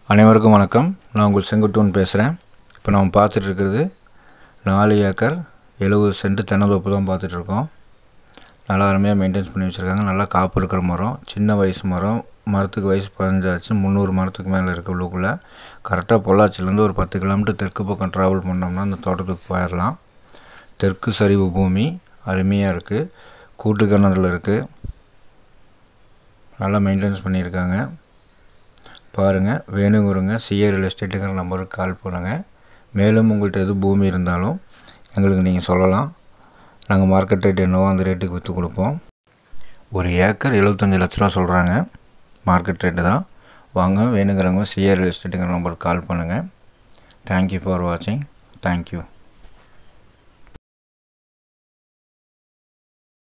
அனைவருக்கும் வணக்கம் நான் உங்கள் செங்குட்டுவன் பேசுகிறேன் இப்போ நம்ம பார்த்துட்டு இருக்கிறது நாலு ஏக்கர் எழுபது சென்ட் தென்னந்தோப்பு தான் பார்த்துட்ருக்கோம் நல்லா அருமையாக மெயின்டைன்ஸ் பண்ணி வச்சுருக்காங்க நல்லா காப்பு இருக்கிற மரம் சின்ன வயசு மரம் மரத்துக்கு வயசு பதினஞ்சாச்சு முந்நூறு மரத்துக்கு மேலே இருக்க உள்ளுக்குள்ளே கரெக்டாக பொள்ளாச்சிலேருந்து ஒரு பத்து கிலோமீட்டர் தெற்கு பக்கம் ட்ராவல் பண்ணோம்னா அந்த தோட்டத்துக்கு போயிடலாம் தெற்கு சரிவு பூமி அருமையாக இருக்குது கூட்டு கிணறுல இருக்குது நல்லா மெயின்டைன்ஸ் பண்ணியிருக்காங்க பாருங்கள் வேணுங்கிறவங்க சிஏ ரியல் எஸ்டேட்டுங்கிற நம்பருக்கு கால் பண்ணுங்கள் மேலும் உங்கள்கிட்ட எது பூமி இருந்தாலும் எங்களுக்கு நீங்கள் சொல்லலாம் நாங்கள் மார்க்கெட் ரேட் என்னவோ அந்த ரேட்டுக்கு விற்று கொடுப்போம் ஒரு ஏக்கர் எழுபத்தஞ்சி லட்ச ரூபா சொல்கிறாங்க மார்க்கெட் ரேட்டு தான் வாங்க வேணுங்கிறவங்க சிஏ ரியல் எஸ்டேட்டுங்கிற நம்பருக்கு கால் பண்ணுங்கள் தேங்க்யூ ஃபார் வாட்சிங் தேங்க்யூ